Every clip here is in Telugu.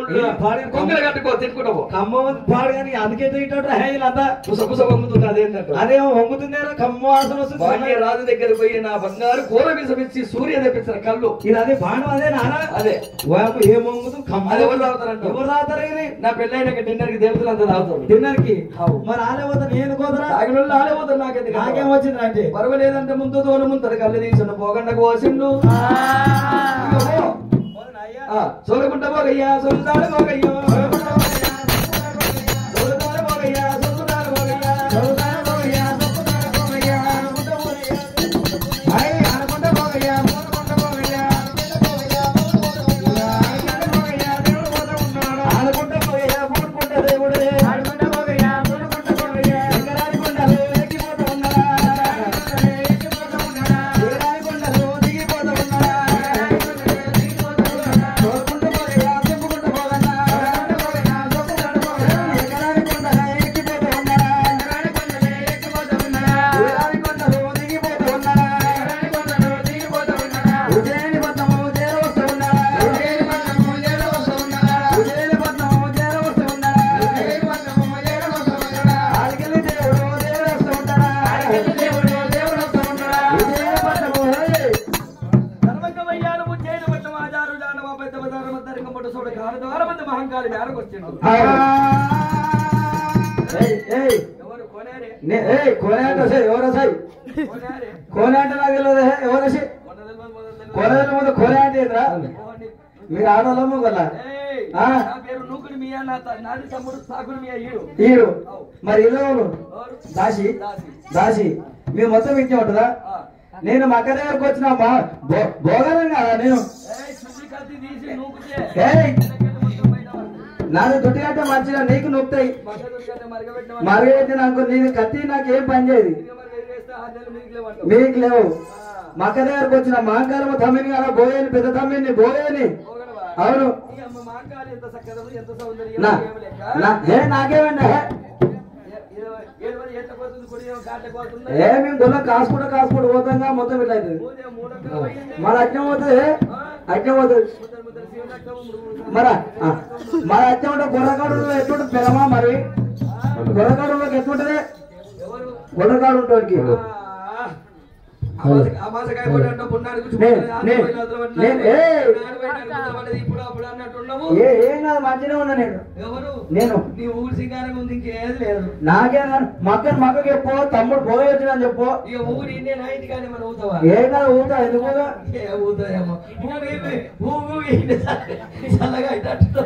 ఇలా పాడి కొంగలు కట్టుకో తిట్టుకుంటావు కమ్మ పాడు కానీ అందుకే తింటాడు వీళ్ళంతా పుస పుస వంగుతుంది అదేంటంటే అదేమో వంగుతుందేమో కమ్మ వాసన వస్తుంది భాగ్య రాజు దగ్గర పోయి నా బంగారు కూర విసమిచ్చి సూర్య తెప్పించిన కళ్ళు ఇది అదే బాణం అదే నానా అదే వాపు ఏం వంగుతుంది కమ్మ అది ఎవరు తాగుతారంట ఎవరు తాగుతారు ఇది నా పెళ్ళైన డిన్నర్ కి దేవతలు అంతా తాగుతారు డిన్నర్ కి అవు. మరి ఆలే పోతా నేను కోదరా తాగిన వాళ్ళు ఆడేపోతారు నాకెందుకు నాకేం వచ్చింది అంటే పర్వాలేదంటే ముందు దూరం ముందర కళ్ళు తీసుకున్న పోగండకు పోసిండు ఆ, సోలగుంట పోగయ్యా సొంతాడు పోగయ్యో సోలగుంట పోగయ్యా సొంతాడు పోగయ్యా సొంతాడు పోగయ్యా సొంతాడు పోగయ్యా ఐ ఆనకుంట పోగయ్యా మూలకుంట పోగయ్యా ఆనకుంట పోగయ్యా మూలకుంట దేవుడే ఆనకుంట పోగయ్యా మూలకుంట పోగయ్యా ఎకరాని కొండలు ఎక్కిపోతూ ఉన్నాడా ఎక్కిపోతూ ఉన్నాడా ఎకరాని కొండలు దిగిపోతూ ఉన్నాడా సోలగుంట పోగయ్యా చెప్పుకుంట పోగన్నా సోలగుంట పోగయ్యా చెప్పుకుంట పోగన్నా ఎకరాని కొండలు ఎక్కిపోతూ ఉన్నాడా ఎకరాని కొండలు ఎక్కిపోతూ ఉన్నాడా ఎకరాని కొండలు దిగిపోతూ ఉన్నాడా ఎకరాని కొండలు దిగిపోతూ ఉన్నాడా ఉజ్జయిని పద్మము చేరవస్తూ ఉన్నాడా ఉజ్జయిని పద్మము చేరవస్తూ ఉన్నాడా ఉజ్జయిని పద్మము చేరవస్తూ ఉన్నాడా ఉజ్జయిని పద్మము చేరవస్తూ ఉన్నాడా ఆడికెళ్ళి దేవుడు దేవుడు వస్తూ ఉంటాడా ఆడికెళ్ళి దేవుడు దేవుడు వస్తూ ఉంటాడా ఉజ్జయిని పద్మము హే ధర్మకమయ్యాను ఉజ్జయిని పద్మం ఆచారు జానవ పెద్ద బజారు మధ్య రింగంపట్టు చూడ కారు ద్వారా మంది మహంకాళి మేరకు వచ్చిండు ఏయ్ ఏయ్ ఎవరు కొనేరే నే ఏయ్ కోనే అంటే సై ఎవరో సై కొనేరే కోనే అంటే నాకు తెలియదు హే, ఎవరో సై మొదలు మొదలు కోనే ముందు కోనే అంటే ఏంట్రా మొదలు మీరు ఆడోళ్ళము గల ఏయ్, ఆ. నా పేరు నూకుడు మియా నా త- నాది తమ్ముడు సాకుడు మియా ఈడు ఈడు మరి ఇల్లు ఎవరు? ఎవరు? దాసి దాసి. దాసి మీరు మొత్తం ఇచ్చే ఉంటుందా ఆ. నేను మా అక్క దగ్గరకు వచ్చిన మా భో- భోగనం కదా నేను ఏయ్, శుద్ధి కత్తి తీసి నూకుతే. ఏయ్ ఇళ్ళకెళ్ళి మొత్తం బయట పడు. నాది దుడ్డు కంటే మంచిగా నీకు నొప్పుతాయి మగ దొరికితే మరగబెట్టిన వాడు. మరగైతే నాకు నేను కత్తి నాకు ఏం పని చేయదు ఇదిగో మరి ఎదిరేస్తే ఆరు నెలలు మీకు లేవంటావు. మీకు లేవు ఆ. మా అక్క దగ్గరకు వచ్చిన మహంకాలము తమ్మిని కదా బోయేని పెద్ద తమ్మిని బోయేని పోగలవా? అవును ఈ అమ్మ మాంకాళి ఎంత చక్కదనం, ఎంత సౌందర్యం, నా ఏమి లెక్క? నా ఏ నాకేమండి హే? ఏ- ఇరవై- ఏడు మంది ఎట్ల పోతుంది, కుడి ఏమో కాట్ల పోతుంది. ఏ మేము గొల్ల కాసుకుంటూ కాసుకుంటూ పోతాంగా మొత్తం ఇట్లా అవుతుంది మూదే మూడొక్కలు పోయింది. మన అట్నే పోతుంది హే? ఆ. అట్నే పోతుంది ముద్దరు ముద్దరు శివనక్కము, మూడు మూడు మన ఆ, మన అట్నే ఉంటే గొర్రగాడు ఎట్లుంటుంది పెరమా మరి గొర్రగాడు ఎట్లుంటది ఎవరు గొర్రగాడు ఉంటాడికి అమాసకాయ పడ్డ పున్నాడు నే- నే- నే- ఏయ్! ఇప్పుడు అప్పుడు అన్నట్టున్నావు ఏ ఏం కాదు మంచిగా ఉన్నా నేను ఎవరు నేను నీ ఊరు సింగారం ఉంది ఇంకేది లేదు నాకే మక్క మక్కకి చెప్పు తమ్ముడు పోయి వచ్చిన చెప్పు ఇక ఊరు ఇండియా నైట్ కానీ మనం ఊతావా ఏం కాదు ఊతా ఎందుకు ఊగా? ఏ ఊతాయేమో భూమి భూమి ఇంటి చల్లగా ఇట్ట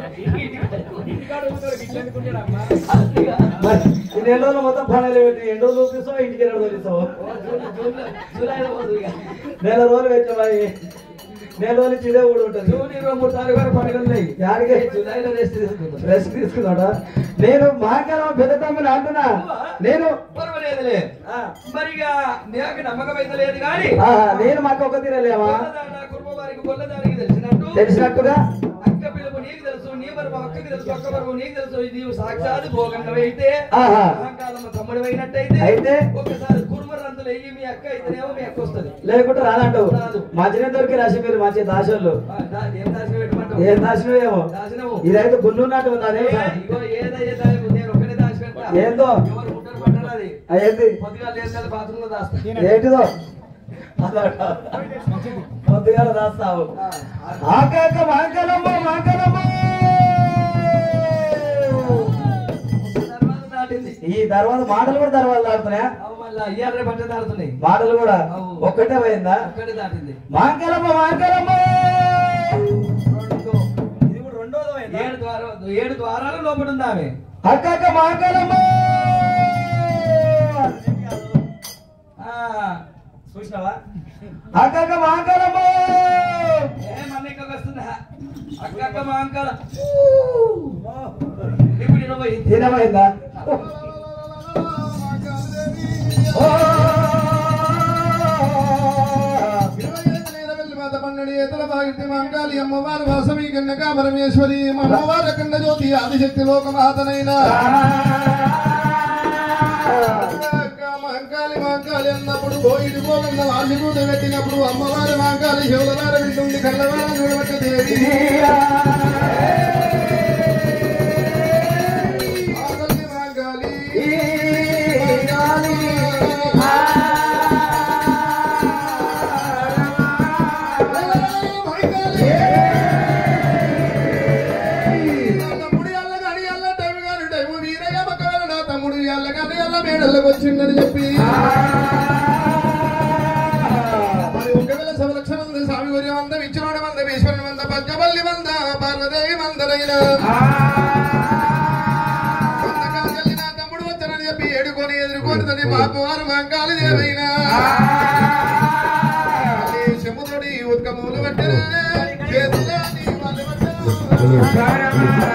మరి ఈ నెల రోజులు మొత్తం పనులు పెట్టి ఎన్ని రోజులు చూపిస్తావు ఇంటికి ఎన్ని రోజులు చూపిస్తావు జూలైలో పోతుంది ఇక. నెల రోజులు పెట్టు మరి నెల రోజులు నుంచి ఇదే కూడా ఉంటుంది జూన్ ఇరవై మూడు తారీఖు వరకు పండుగ ఉన్నాయి యాడికి? జూలైలో రెస్ట్ తీసుకుంటాం రెస్ట్ తీసుకున్నాడా నేను మాకరం పెద్ద తమ్ముని అంటున్నా నేను పర్వాలేదులే ఆ, మరి ఇక నాకు నమ్మకం అయితే లేదు కానీ ఆ, నేను మాకు ఒక తీరలేవా గొల్లదాన కుటుంబ వారికి గొల్లదానికి తెలిసినట్టు తెలిసినట్టుగా అక్క పిలుపు నీకు తెలుసు నీ వరకు అక్కకి తెలుసు అక్క వరకు నీకు తెలుసు నీవు సాక్షాత్ భోగండవైతే ఆహా. మహాకాలమ్మ తమ్ముడు అయినట్టయితే అయితే? ఒకసారి కుర్మరంతులు అయ్యి మీ అక్క అయితేనేమో మీ అక్క వస్తుంది లేకుంటే రాదంటావు రాదు. మంచిగా దొరికి రాసి మీరు మంచి దాసోళ్ళు ఆ, దా- ఏం దాచిన పెట్టమంటావు ఏం దాసినవు ఏమో దాచినవు ఇదైతే గుండున్నట్టు ఉంది అదే ఏ, ఇగో ఏదయ్యే దాని నేను ఒకటే దాచి పెడతా ఏందో? ఎవరు ముట్టరు పట్టరు అది అదేంటి పొద్దుగా లేదు బాత్రూమ్ లో దాస్తా ఏంటిదో అదొక. పొద్దుగాల దాస్తావు ఆకాక మాంకలమ్మ మాంకలమ్మ తర్వాత దాటింది ఈ తర్వాత మాటలు కూడా తర్వాత దాడుతున్నాయా అవు మళ్ళా ఇయ్యాలే పట్ట దాడుతున్నాయి మాటలు కూడా అవు. ఒక్కటే పోయిందా ఒక్కటే దాటింది మాంకలమ్మ మాంకలమ్మ రెండో ఇది కూడా రెండోది పోయిందా? ఏడు ద్వారాలు ఏడు ద్వారాలు లోపల ఉంది ఆమె అక్కక మాంకలమ్మ ఆ, చూసినావా అక్కక మాంకలమ్మ ఏ మన ఇక్కడ వస్తుందా అక్క మా అంకల ఇప్పుడు ఇరవై తినమైందా ఓ మంగాలి అమ్మవారు వాసవి కన్యకా పరమేశ్వరి అమ్మవారు అఖండ జ్యోతి ఆదిశక్తి లోకమాతనైన మంకాలి మంకాలి అన్నప్పుడు పోయిడు పోగన్న వాళ్ళు కూడా పెట్టినప్పుడు అమ్మవారి మంకాలి శివులవార వింటుంది కళ్ళవార చూడబట్ట దేవి మేడల్లోకి వచ్చిందని చెప్పి మరి ఒకవేళ సవలక్ష మంది స్వామి గురి మంద విచ్చునోడ మంద ఈశ్వరుని మంద పద్మపల్లి మంద పార్వదేవి మందరైన కొంతకాలం నా తమ్ముడు వచ్చానని చెప్పి ఏడుకొని ఎదుర్కొని తని మాపవారు మంగాలి దేవైనా చెమ్ముతోడి ఉత్కములు పట్టిన చేతుల్లో నీ వాళ్ళు పట్టిన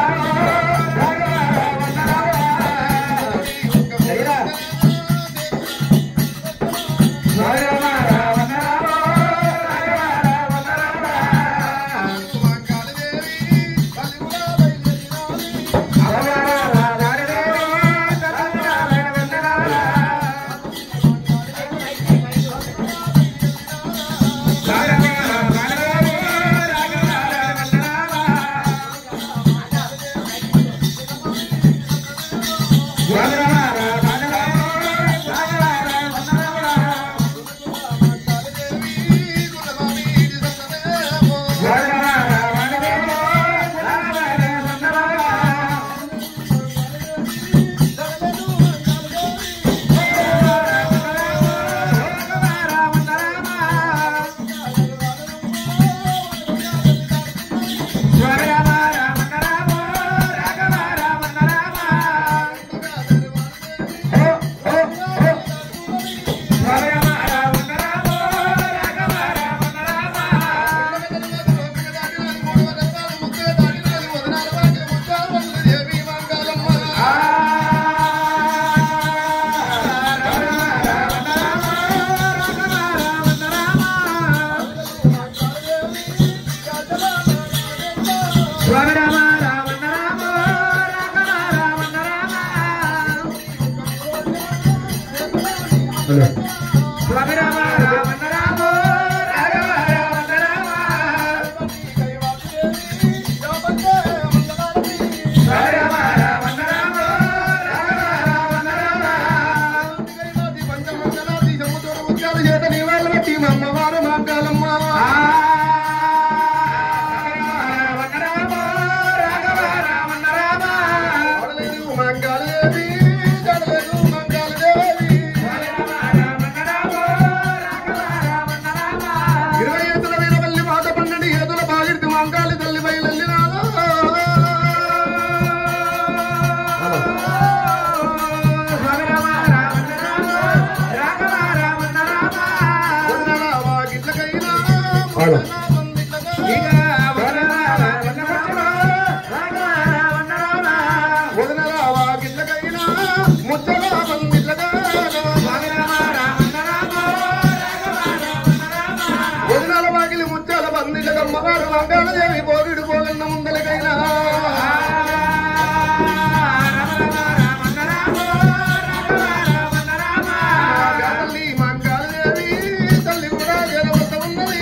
అమ్మవారు మాంకాలమ్మ ఆడలేదు మంగాళదేవి జడలేదు మంగాళదేవి ఇరవై ఎత్తుల వీరవల్లి మాట పన్నెండు ఏదుల బాగిడికి మంగాళి తల్లి బయలెల్లి రాలో వదనరావా గిట్లకైనా ముద్దలా పందిట్లగా. వదనరావా గిట్లకైనా ముద్దలా పందిట్లగా. వదనాల వాకిలి ముత్యాల పందిట్లగా అమ్మవారు మంగాళదేవి పోగిడు పోగన్న ముందలకైనా తల్లి మంగాళదేవి తల్లి కూడా జనవత ఉన్నది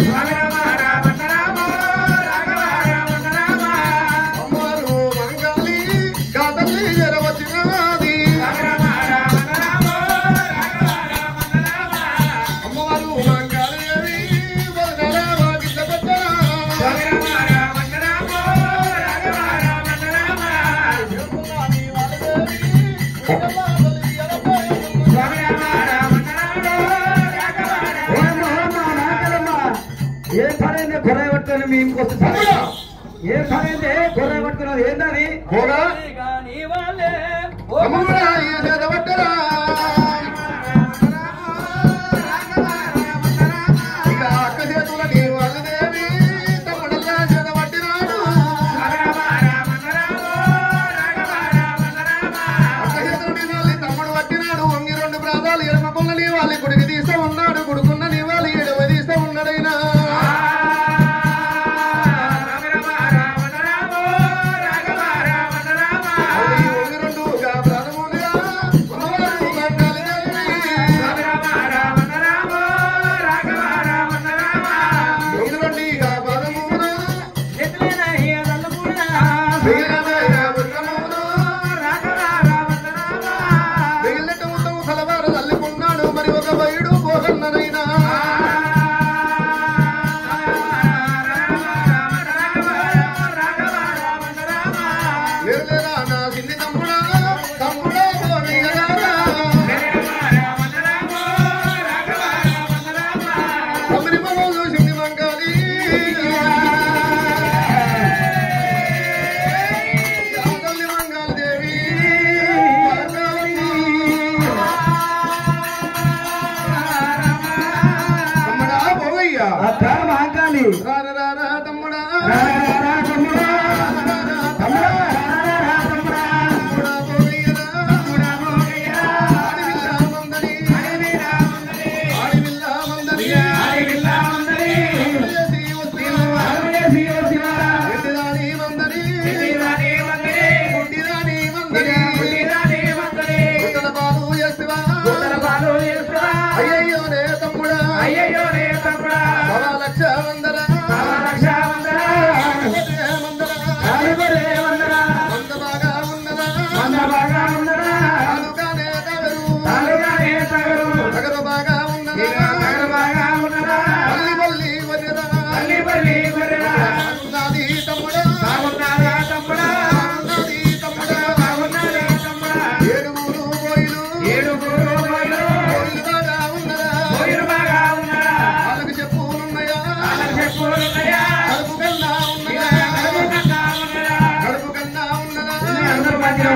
అమ్మవారు మంగాళి కాతల్లి జనవచ్చినది అమ్మవారు మంగాళదేవి వదనాల వాకిట్ల పెట్టరా ఏ పనైంది గొర్రె పట్టుకొని మీ ఇంకొస్తే తమ్ముడా! ఏ పనైంది గొర్రె పట్టుకున్నది ఏంటది పోగా తమ్ముడా ఈ జనవట్టరా ఇక అక్క చేతుల నీ వాళ్ళదేవి తమ్ముడల్లా జనవట్టినాడు అక్క చేతుల నీ వాళ్ళి తమ్ముడు పట్టినాడు వంగి రెండు ప్రాంతాలు ఎడమ పొల్ల నీ వాళ్ళి గుడికి తీస్తే ఉన్నాడు గుడుకున్న నీ వాళ్ళి ఎడమ తీస్తే ఉన్నాడైనా అది వంగి రెండుగా ప్రాణములుగా అమ్మవారు మంగళదేవి. వంగి రెండుగా పదమున మిగిలినదైన వృత్తమున మిగిలినట్టు మొత్తం కలవారు తల్లికున్నాడు మరి ఒక బయడు పోగన్ననైనా లేరులేరా నా సిన్ని తమ్ముడా తమ్ముడా పోనీయగారా.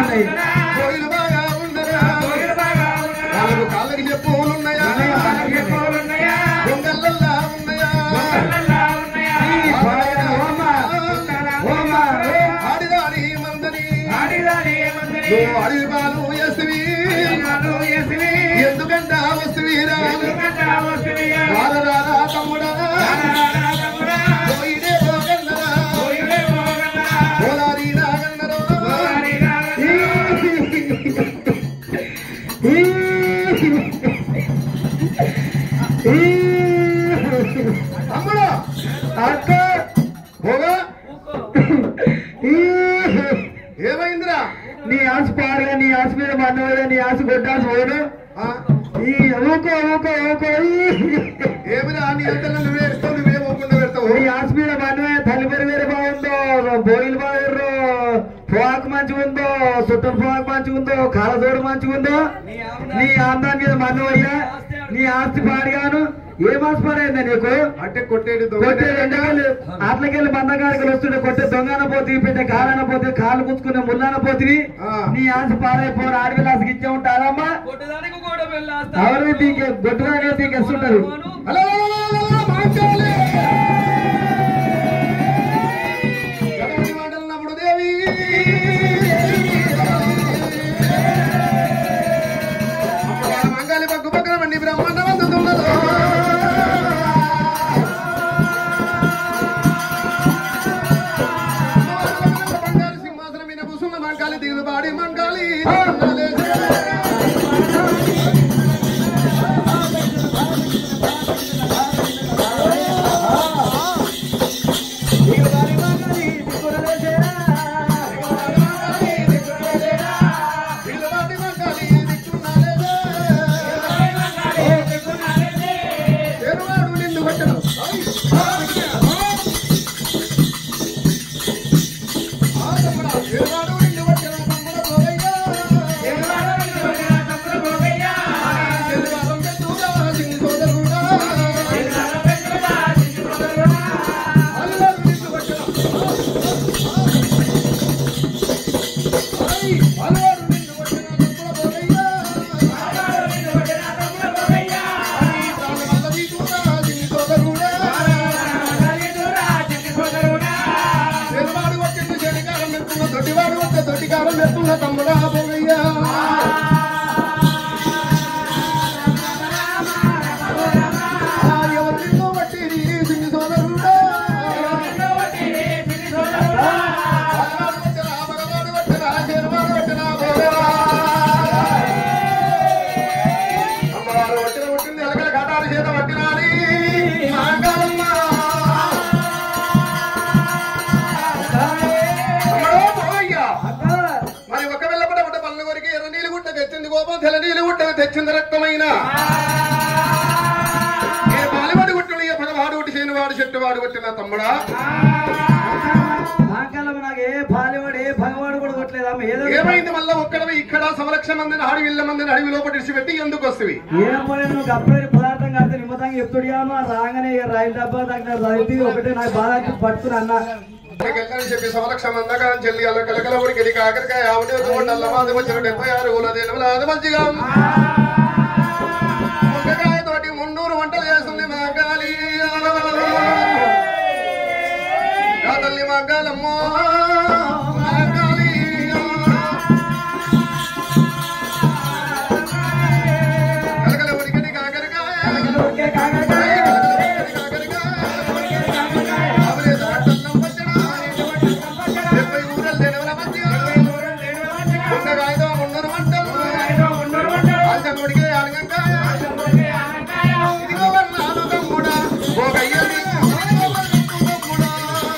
ఉన్నాయి కోయిలు బాగా ఉన్నదా నాలుగు కాళ్ళకి చెప్పులున్నాయా దొంగలల్లా ఉన్నాయా ఈ పాయన ఓమ, ఓమ, ఓ. ఆడిదాని మందని నువ్వు అడివి పాలు ఎస్వి ఎందుకంట వస్తువీరా రారా రారా తమ్ముడా పోయిడే పోగన్నరా పోలారి నాగన్నరా తమ్ముడా అక్క పోగా ఏమైందిరా నీ ఆశ పాడగా నీ ఆశ మీద మన్నవగా నీ ఆశ కొట్టాల్సి పోడు ఆ? ఈ ఊకో ఊకో ఊకో ఈ. ఏమిరా నీ అంతలో నువ్వే ఇస్తావు నువ్వే పోకుండా పెడతావు నీ ఆశ మీద మన్నవే తల్లిపరి వేరే బాగుందో బోయిలు బాగుర్రు పోవాకు మంచిగా ఉందో చుట్టం పోవాకు మంచిగా ఉందో కాలదోడు మంచిగా ఉందో నీ ఆందాన్ని మీద మన్నవయ్యా నీ ఆస్తి పాడిగాను ఏం ఆశ పాడైందా నీకు అంటే కొట్టేడు కొట్టే రెండేళ్ళు అట్లకెళ్ళి బంధకాడికి వస్తుండే కొట్టే దొంగన పోతే పెట్టే కాలన పోతే కాలు పుచ్చుకునే ముళ్ళన పోతివి ఆ. నీ ఆశ పాడైపోరు ఆడవిలాసకి ఇచ్చే ఉంటారమ్మా కొట్టడానికి కూడా వెళ్ళాస్తా ఎవరిని దీనికి గొడ్డుగానే దీకేస్తుంటారు hello hello, hello, hello, hello, మార్చాలి. ఎవరి మాటలన్నప్పుడు దేవి అమ్మవారి మంగాలి పక్కు పక్కన వండి బ్రహ్మాండ వందుతున్నదో బంగారు సింహాసనం మీద కూసున్న మంకాలి దిగులు పాడి మంకాలి దిగులు పాడి మంకాలి దిక్కున్నాలేదే. ఎరువాడు నిన్ను కొట్టను. ఆ తమ్ముడా, ఎరువాడు నిన్ను కొట్టను, తమ్ముడు పోవయ్యా. ఎరువారం పెట్టురా, సింగు సోదరుడా. అల్లారు నిన్ను కొట్టను. ఆయ్, అల్లారు నిన్ను కొట్టను, తమ్ముడు పోవయ్యా. ప్రాణవల్ల నీకురా, సింగు సోదరుడా. చెరువాడు కొట్టిండు చెడికారం మెత్తున్న దొడ్డివాడు కొట్టే దొడ్డికారం మెత్తున్న తమ్ముడా పోవయ్యా ఆ ఎవరు నిన్ను కొట్టిరి సింగి సోదరుడా మగవాడు కొట్టరా, మగవాడు కొట్టరా, చెరువాడు కొట్టరా, పోవయ్యా. అమ్మవారు కొట్టిన కొట్టింది ఎలకల ఘటాలు చేత పట్టినాని మాంకాలమ్మ తమ్ముడు పోవయ్యా మరి ఒక వెళ్ళపడ పడ్డ పనుల కొరికి ఎర్ర నీళ్ళు గుట్ట తెచ్చింది కోపం తెల్ల నీళ్ళు గుట్ట తెచ్చింది రక్తమైన ఏ పాలివాడు గుట్టుడు ఏ పగవాడు గుట్టి చేనువాడు చెట్టువాడు కొట్టిన తమ్ముడా నాకల్లా నాకు ఏ పాలివాడు ఏ భగవాడు కూడా కొట్టలేదమ్మ ఏదో ఏమైంది మళ్ళా ఒక్కడవి ఇక్కడ సంరక్షణ మందిని ఆడి విల్ల మందిని అడవి లోపల విడిచిపెట్టి ఎందుకు వస్తుంది ఏం పోలే నువ్వు గప్పలేని పదార్థం కడితే నిమ్మతంగా చెప్తుడియామా రాగానే ఇక రైలు డబ్బా దగ్గర రైతు ఒకటే నాకు బాధ అనిపించి పట్టుకుని అన్న వెళ్ళని చెప్పి సంరక్షణ మందగా చెల్లి అల్ల కలకల ఉడికి కాకరకాయ ఆవిడ చూడండి అల్ల మాది వచ్చిన డెబ్బై ఆరు ఊలదేను అది మంచిగా ముక్కకాయ తోటి మున్నూరు వంటలు చేస్తుంది మా గాలి నా తల్లి మా గాలమ్మో మా గాలి కలకల ఉడికి కాకరకాయ కాకరకాయ ఆవిడ దాటల్లం పచ్చడా డెబ్బై ఊరలు దేనవల మంచిగా ముక్కకాయతో మున్నూరు వంటలు ఆశనుడికి ఆనగంకాయ ఇదిగో వర్ణాలు తమ్ముడా పోగయ్యని ఇదిగో వర్ణాలు తమ్ముడా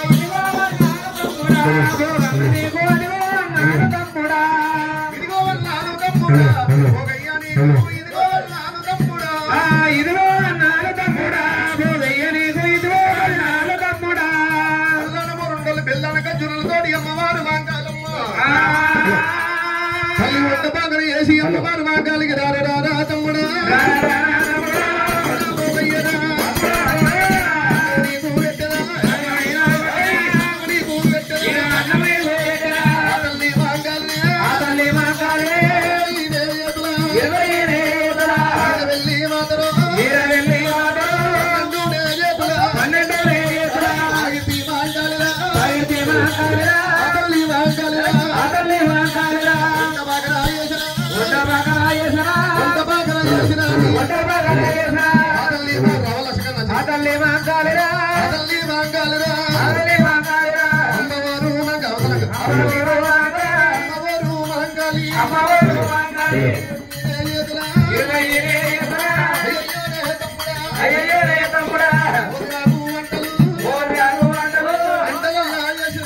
ఇదిగో వర్ణాలు తమ్ముడా పోగయ్యని ఇదిగో వర్ణాలు తమ్ముడా అల్లన మొరుండలు బెల్లన గజ్జురులతోటి అమ్మవారు మాంకాలమ్మ తల్లి వంట బాగని వేసి అమ్మవారు మాంకాలికి రారా రారా తమ్ముడా పోగయ్యరా. నీకు పెట్టరా. నీకు పెట్టరా. ఆ తల్లి మాంకాలి. అమ్మవారు మంగళి అయ్యో రే తమ్ముడా ఓరాలు వంటలు వంటలల్లా చేసిన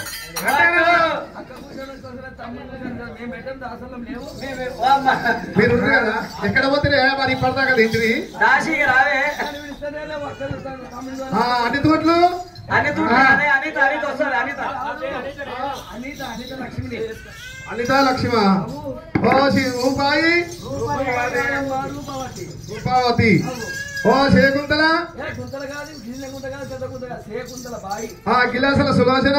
మీరు ఉన్నారు కదా ఎక్కడ పోతే మరి ఇప్పటిదాకా తింటివి దాసికి రావే ఆ, అన్ని తోట్లు అనిత అనే అనిత అనిత వస్తుంది అనిత అనిత లక్ష్మ ఓ శ్రీ రూపాయి రూపావతి ఓ శేకుంతల ఆ గిలాసల సులోచన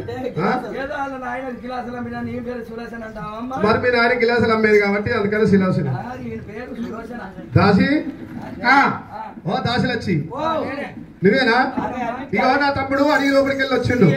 మరి మీ నాయన గిలాసులు అమ్మేది కాబట్టి అందుకని శిలాసులు దాసి ఆ, ఓ దాసి లచ్చి నువ్వేనా ఇక నా తమ్ముడు అడిగి లోపలికి వెళ్ళి వచ్చిండు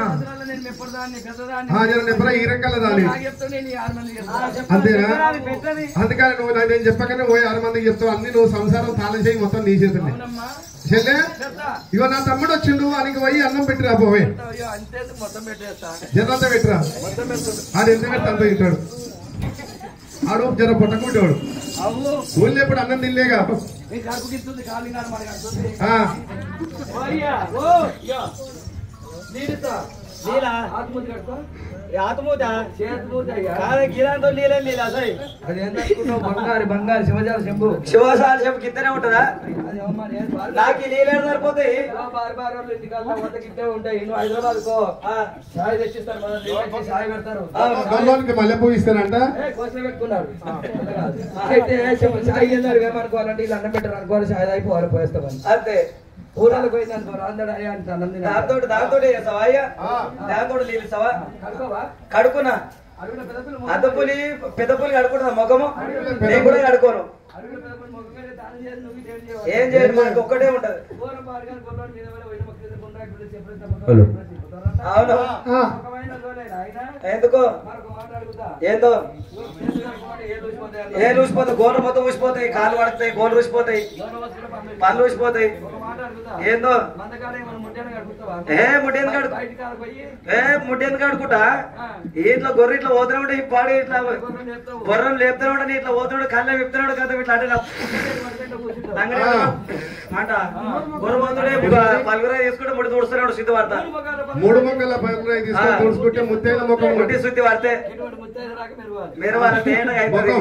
ఆ, జర నిబ్బర ఈ రకాల దాని అంతేనా అందుకని నువ్వు నా- నేను చెప్పకనే పోయి ఆరు మందికి చెప్తావు అన్ని నువ్వు సంసారం తాళం చేయి మొత్తం నీ చేతులే చెల్లె ఇగో నా తమ్ముడు వచ్చిండు అనికి పోయి అన్నం పెట్టిరా పోవే మొత్తం పెట్టేస్తా జనంతా పెట్టిరా ఆడు ఎంత పెట్టి అంత తింటాడు ఆడు జర పొట్టకుంటాడు అవ్వు ఊళ్ళో ఎప్పుడు అన్నం తినలేగా నీ కడుపు గిస్తుంది కాలి కాదు మనకి అంటుంది ఆ, ఓ అయ్యా ఓ అయ్యా నీడితా నీలా ఆత్మూతి కడుకో ఆతమూత చేతిమూతి అయ్యా కాదు గిరాంతో నీళ్ళే నీళ్ళ అసలు అది ఎంత అనుకున్నావు బంగారు బంగారు శివజాల శంభు శివసాల చెప్పు కిందనే ఉంటుందా అది అమ్మ నేను బాగా- నాకు ఈ నీళ్ళు సరిపోతాయి ఆ బార్ బార్ వాళ్ళు ఇంటికాడ వంద గిట్టే ఉంటాయి నువ్వు హైదరాబాద్ కో సాయి తెచ్చిస్తారు మన నీళ్ళకి సాయి పెడతారు గొల్లోనికి మల్లె పువ్వు ఇస్తానంట ఏ, కోసమే పెట్టుకున్నారు అయితే చెప్ప- సాయి వెళ్ళారు ఏమనుకోవాలంటే వీళ్ళు అన్నం పెట్టారు అనుకోవాలి సాయి అయిపోవాలి పోయేస్తామని అంతే ఊరాలకు పోయింది అనుకో రాందడు అయ్యా అంటే అన్నం తినాలి. దాంతో దాంతో చేస్తావా అయ్యా దాంతో నీళ్ళు ఇస్తావా కడుకోవా కడుకున్నా అడుగున పెద్ద పిల్ల అద్ద పులి పెద్ద పులి కడుకుంటుందా ముఖము నేను కూడా కడుకోను అడుగున పెద్ద పిల్ల మొక్కగా దానం చేయాలి నువ్వు ఇదేం చేయవు. ఏం చేయండి మనకు ఒక్కటే ఉంటది ఘోరం బాగా గొల్లోని మీద పడి పోయిన మొక్కలు గుండ్రా ఇప్పుడు చెప్పలేదు తప్ప చెప్పలేదు. అవును ఒకమైన గోలే నాయనా. ఎందుకో మరొక మాట అడుగుతా. ఏందో చేతులు కడుక్కోమంటే ఏలు ఊసిపోతాయి అన్నారు. ఏ ఊసిపోతాయి గోళ్ళు మొత్తం ఊసిపోతాయి కాళ్ళు పడతాయి గోళ్ళు ఊసిపోతాయి దూరం వస్తున్న పనులు. పళ్ళు ఊసిపోతాయి ఒక మాట అడుగుతా. ఏందో మందకాడ ఏమైనా ముట్టాను కడుపుతావా? ఏ ముట్టేందు కడు బయటికి కాడ పోయి ఏ ముట్టేందు కడుకుంటా ఆ, ఇట్లా గొర్రె ఇట్లా పోతూనే ఉంటే ఈ పాడి ఇట్లా గుర్రం చెప్తావు. గొర్రెం లేపుతూనే ఉంటా ఇట్లా పోతున్నాడు కళ్ళ విప్పుతున్నాడు కదా ఇట్లా అంటే పడితే కూర్చుంటావు. తంగడి మాట గొర్రె పోతుండే పలుగురా తీసుకుంటే ముడి తుడుస్తున్నాడు సిద్ధ వార్త మూడు మొగాల పనులు. మూడు మొక్కల పనులు తీసుకొని తుడుచుకుంటే ముత్తైన ముఖం ముట్టి శుద్ధి వాడితే ఇటువంటి ముత్తైదు రాక మీరు వాళ్ళు. మీరు వాళ్ళ తేడా అవుతుంది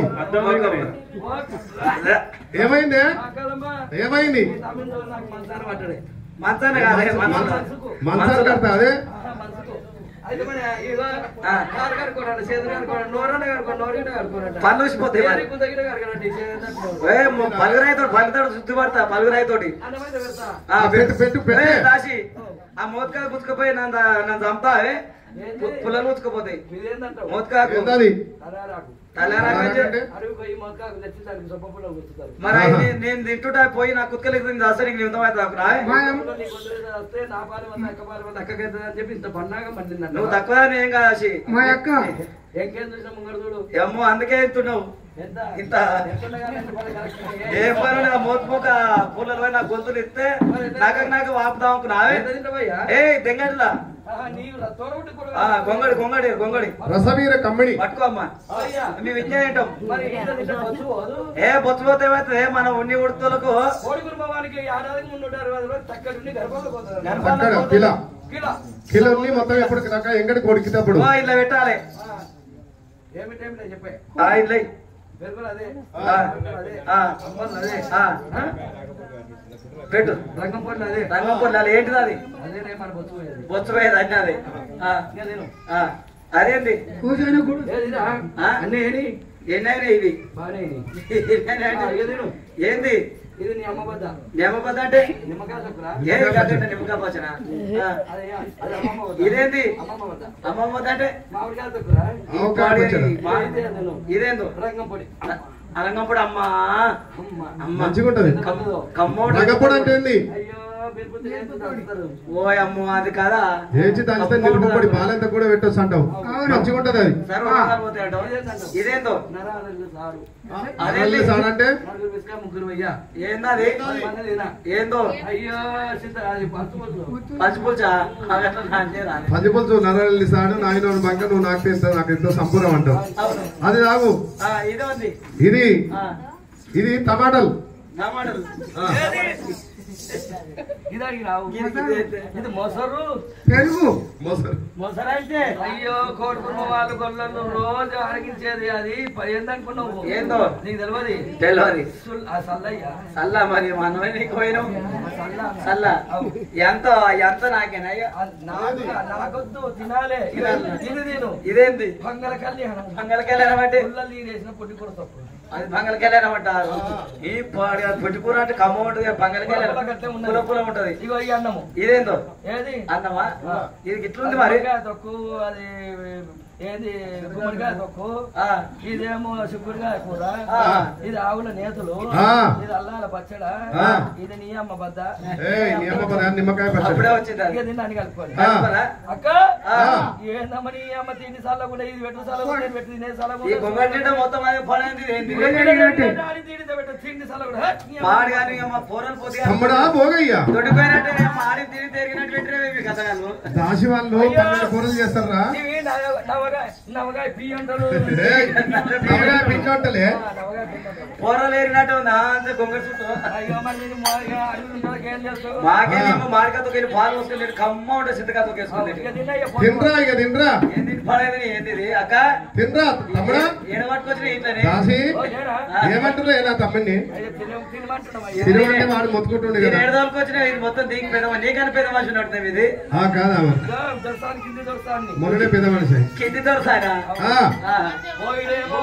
ఓకే. ఏమైంది ఆకలమ్మా. ఏమైంది ఈ తమిళంలో నాకు మనసారా పడ్డాడు. మంచాన కాదే మంచాన మనసుకు. మంచాలు కడతా అదే ఆహా, మనసుకు. అయితే మరి ఇగో ఆ. కారు కడుక్కోరండి, చేతులు కడుక్కోరండి, నోరన్న కడుక్కోండి, నోరుగిట కడుక్కోరండి. పళ్ళు ఊసిపోతాయి మరి. ఏరి గుంతగిట కడగరండి, చేతులు కడుక్కోండి. ఏ పలుగురాయితోటి పలుగుతాడు శుద్ధి పడతా పలుగురాయితోటి అన్నమైతే పెడతా. ఆ, పెట్టు, పెట్టు, పెట్టు. ఏ, దాసి ఆ మోత్కా గుచ్చుకుపోయి నన్ను నన్ను చంపుతా అవే ఏంది? పుల్లలు ఉచ్చుకుపోతాయి మీరేందంటావు? మోత్కాకు ఏంటది తలారాకు. తలారా అంటే? అడవి పోయి మొత్తం తెచ్చి దానికి సొప్ప పుల్ల గుచ్చుతారు. మరి అయి నే- నేను తింటుంటా పోయి నా కుక్కలకి దాసరి నీకు నిమితమైతే అనుకున్నా ఇప్పుడు నీకు వదిలేసి వస్తే నా పాలు వల్ల అక్క పాలు వల్ల అక్కకైతుంది అని చెప్పి ఇంత పన్నాగా మండిందంట. నువ్వు తక్కువ ఏం కాదు దాసి ఎంకేం చూసినా ముంగడు చూడు. ఏమో అందుకే ఎత్తున్నావు ఎంత? ఇంత ఎంత ఉండగానే ఎంత పని కరెక్ట్. ఏ పని లేదు, ఆ మోత్ముక పుల్లలు పోయి నా గొంతులు ఇస్తే నాకు నాకు వాపుదాం అనుకున్నావే ఎంత తింటావయ్యా? ఏ దెంగట్లా ఆహా, నీవు రా, తోడబుట్టి కొడుకు. ఆ గొంగడి గొంగడి గొంగడి రసవీర కమ్మిడి పట్టుకో అమ్మా అయ్యా, మీ విద్య ఏంటం మరి ఇంత తింటే వచ్చు పోదు? ఏ బొచ్చు పోతే ఏమవుతుంది మన ఉన్ని ఉడుతులకు కోడి కుటుంబానికి ఏడాదికి మున్నూట అరవై ఐదు రోజులు చక్కటి ఉండి గర్భంలో పోతారు. అక్కడ పిల్ల కిలో. కిలోని మొత్తం ఎప్పుడు దాకా ఎంగడి కొడికినప్పుడు ఓ, ఇట్లా పెట్టాలి ఆ. ఏమిటి ఏమిటి చెప్పే ఆ, ఇట్లా పెరుగులు అదే ఆ. పెరుగులు అదే ఆ. అమ్మలు అదే ఆ, ఆ? పెట్టు రంగం పొట్లు అదే రంగం పొల్లాలి ఏంటిది అది అదేనే మన బొచ్చు పోయేది. బొచ్చు పోయేది అన్నీ అది ఆ, ఇంకా తిను. ఆ, అదేంది ఏదిరా? ఆ? అన్నీ ఏని? ఎన్నైనా ఇవి బాగానే ఏని. ఎన్నైనా ఆ, అంటే- ఇక తిను. ఏంది ఇది నీ అమ్మ వద్ద నిమ్మబద్ద అంటే నిమ్మకాయ చొక్కురా ఏది కట్టండి నిమ్మకాయ పచ్చన ఆ, అదే అది అమ్మమ్మ వద్ద ఇదేంది అమ్మమ్మ వద్ద అమ్మమ్మ వద్ద అంటే మామిడికాయ చొక్కురా ఆవకాయ పచ్చడి. మా- ఇదే తిను. ఇదేందో రంగం పొడి అలంగప్పుడు అమ్మా అమ్మ అమ్మ మంచిగా ఉంటది కమ్- కమ్మోడు రంగపొడి అంటే ఏంది అయ్యో ఓ అమ్మో అది కదా ఏచి దంచితే నిలుపుపడి బాలంతా కూడా పెట్టొచ్చు అంటావు మంచిగా ఉంటది అది సర్వ రోగాలు పోతాయి అంటావు. ఇదేందో అదేంటి సార్ అంటే ఏందో అది ఏందో అయ్యో సీత అది పసుపు పచ్చిపుల్చా అట్లా అంటే రాలే. పందిపులుచు నరాలు సాడు నాయన బంక నువ్వు నాకు ఎంత నాకు ఎంతో సంపూర్ణం అంటావు అవును అది తాగు ఆ, ఇదే ఉంది ఇది ఆ, ఇది టమాటాలు టమాటాలు ఆ. ఇదాకి రావు ఇది- ఇది ఏంటి? ఇది మొసరు పెరుగు మొసరు మొసరైతే అయ్యో కోడుకున్న వాళ్ళు గొల్లలు రోజు అడిగించేది అది ప- ఏందనుకున్నావు ఏందో? నీకు తెలియదు తెలియదు సుల్- ఆ సల్లయ్య సల్లా మరి మనమే నీకు పోయినాం ఆ సల్ల సల్లా ఎంత ఎంత నాకేనా అయ్యో? ఆ నాకు నాకొద్దు తినాలే తినాలి. తిను తిను ఇదేంది బంగాళ కళ్యాణం బంగళకెళ్ళారమంటే పుల్లలు తీసేసిన పొట్టి కూర తప్పు అది బంగళకెళ్ళారమంటారు ఈ పాడు పొట్టిపూర అంటే కమ్మ ఉంటది పుల్ల బంగళకెళ్ళారు గట్లే ఉన్నది. పుల పుల ఉంటది ఇగో ఈ అన్నము ఇదేందో ఏది అన్నమా ఇది ఇట్లుంది మరి గుమ్మడికాయ తొక్కు అది ఏది గుమ్మడికాయ తొక్కు ఆ, ఇదేమో చిక్కుడుకాయ కూర ఆ. ఇది ఆవుల నేతలు ఆ. ఇది అల్లాల పచ్చడ ఆ. ఇది నీ అమ్మ బద్ద ఏయ్ నీ అమ్మ పద నిమ్మకాయ అప్పుడే పచ్చడి వచ్చింది అది. ఇక దీన్ని అన్ని కలుపుకోవాలి ఆ. కలుపుకోరా? అక్క ఆ. ఏందమ్మ నీ అమ్మ తిండి సార్లు కూడా ఇది పెట్టు సార్లు కూడా ఇది పెట్టు తినే సార్లు ఈ కూడా గుమ్మడి నిండా మొత్తం అది పడైంది ఏంది తిండి పెట్టు తిండి సార్లు కూడా హే, నీ అమ్మ. పాడు కానీ ఇక మా పూరలు పొద్దుగా తమ్ముడా భోగయ్యా దొడ్డిపోయినట్టే మాడి తిరిగి తిరిగినట్టు పెట్టినవి ఇవి కథగాలు దాసి వాళ్ళు పన్నెండు కూరలు చేస్తారా ఇవి నవ- నవగాయ నవగాయ బియ్యం అంటారు ఏయ్, నవగాయ పిండి వంటలే ఆ, నవగాయ బియ్యం అంటారు. పూరలు ఏరినట్టు ఉందా అంత గొంగడి చుట్టూ అయ్యో మరి నేను మామూలుగా అడవులు ఉన్నోళ్ళకి ఏం చేస్తావు? మాకే నీకు మాడికతో వెళ్ళి పాలు వస్తుంది కమ్మ ఉంటే సిద్ధకతో ఇక వేసుకుంది తిన్నయ్య పొట్టు. తినరా ఇక తినరా ఏంది పడేది ఏంది ఇది? అక్క తినరా తమ్ముడా ఏడ పట్టుకొచ్చిన ఇంట్లోనే దాసి ఓ, ఏరా? ఏమంటున్నా ఏనా తమ్ముడిని అయ్యో, తిన- తినమంటున్నావా? అయ్యో. తినమంటే వాడు మొత్తుకుంటుండే నేను కదా ఏడు తోలుకొచ్చిన ఇది మొత్తం దీనికి పెద్ద నీకని పెద్ద మనిషి ఉన్నట్టు ఇది ఆ కాదా మరి ఇదో దొరసాని కింది దొరసాన్ని. మొన్ననే పెద్ద మనిషి కింది దొరసానా ఆ. పోయిడేమో,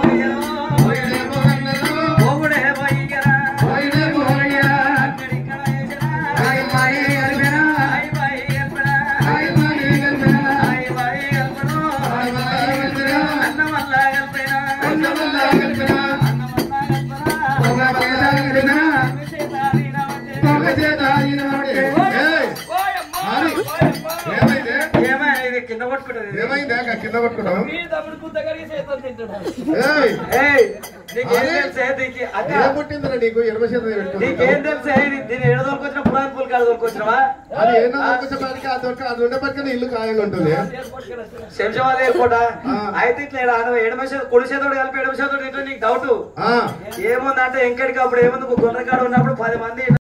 పోగుడే పోయిగరా పోయిడే పోయిగరా. అక్కడిక్కడ వేసినా. హాయ్ బాయ్ గల్పెనా. హాయ్ బాయ్ ఎప్పుడా? హాయ్ బాయ్ గల్పెనా. హాయ్ బాయ్ ఎప్పుడో? హాయ్ బాయ్ గల్పెనా. అన్నమల్ల గల్పేనా? అన్నమల్ల గల్పెనా. అన్నమల్ల గల్పనా? ఒక పేద గల్పెనా. విశేషాలీన వంటే. ఒక చేత ఈయన వాడే. ఏయ్, ఓయమ్మా, ఆరి. ఓయమ్మా. ఏమైందే ఏమైనా ఇది కింద కొట్టుకుంటది ఇది. ఏమైందే అక్క కింద పట్టుకున్నావు మీ తమ్ముడు గుద్ద కడిగి చేతులు తింటున్నాడు. ఏయ్ ఏయ్, నీకేం అరే. తెలుసే దీనికి? అక్క, ఏం పుట్టిందిరా నీకు ఎడమ చేత నీకేం పెట్టుకున్నావు తెలుసే ఇది? దీన్ని ఏడ దొరికొచ్చిన పురాణ పూలు కాదు దొరికొచ్చినవా అది ఏమన్నా దొరకడానికి అది దొరక అది ఉండేప్పటికీ ఇల్లు ఖాయంగా ఉంటుంది చేసి పట్టుకొని వస్తున్నాడు. శంషాబాద్ ఎయిర్పోర్ట్ ఆ. అయితే ఇట్లా ఈడ ఆడ ఎడమ చేత కుడి చేతోడు కలిపి ఎడమ చేతోడు తింటే నీకు డౌట్ ఆ ఏముందంటే ఎంకడికి అప్పుడు ఏముంది గొర్రెకాడ ఉన్నప్పుడు పది మంది